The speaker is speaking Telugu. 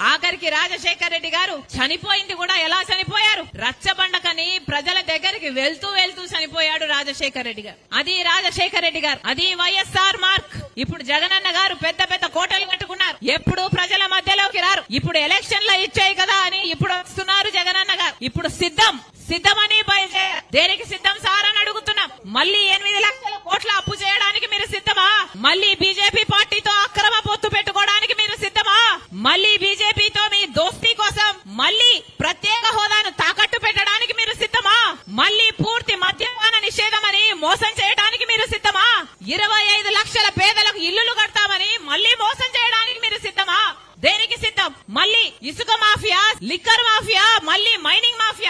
ఆఖరికి రాజశేఖర్ రెడ్డి గారు చనిపోయింది కూడా ఎలా చనిపోయారు రచ్చబండకని ప్రజల దగ్గరికి వెళ్తూ వెళ్తూ చనిపోయాడు రాజశేఖర్ రెడ్డి గారు అది రాజశేఖర్ రెడ్డి గారు అది వైఎస్ఆర్ మార్క్ ఇప్పుడు జగనన్న గారు పెద్ద పెద్ద కోటలు కట్టుకున్నారు ఎప్పుడు ప్రజల మధ్యలోకి రారు ఇప్పుడు ఎలక్షన్ లో ఇచ్చాయి కదా అని ఇప్పుడు వస్తున్నారు జగనన్న గారు ఇప్పుడు సిద్ధం సిద్ధమని బయలుదేరారు దేనికి సిద్ధం సార్ అని అడుగుతున్నాం మళ్ళీ ఎనిమిది లక్షల కోట్ల అప్పు చేయడానికి మీరు సిద్ధమా మళ్ళీ బీజేపీ పార్టీతో అక్రమ పొత్తు పెట్టుకోవడానికి మీరు సిద్ధమా మళ్ళీ బీజేపీతో మీ దోస్తీ కోసం మళ్ళీ ప్రత్యేక హోదాను తాకట్టు పెట్టడానికి మీరు సిద్ధమా మళ్ళీ పూర్తి మద్యపాన నిషేధం అని మోసం చేయడానికి మీరు సిద్ధమా ఇరవై ఐదు లక్షల పేదలకు ఇల్లులు కడతామని మళ్ళీ మోసం చేయడానికి మీరు సిద్ధమా దేనికి సిద్ధం మళ్ళీ ఇసుక మాఫియా లిక్కర్ మాఫియా మళ్ళీ మైనింగ్ మాఫియా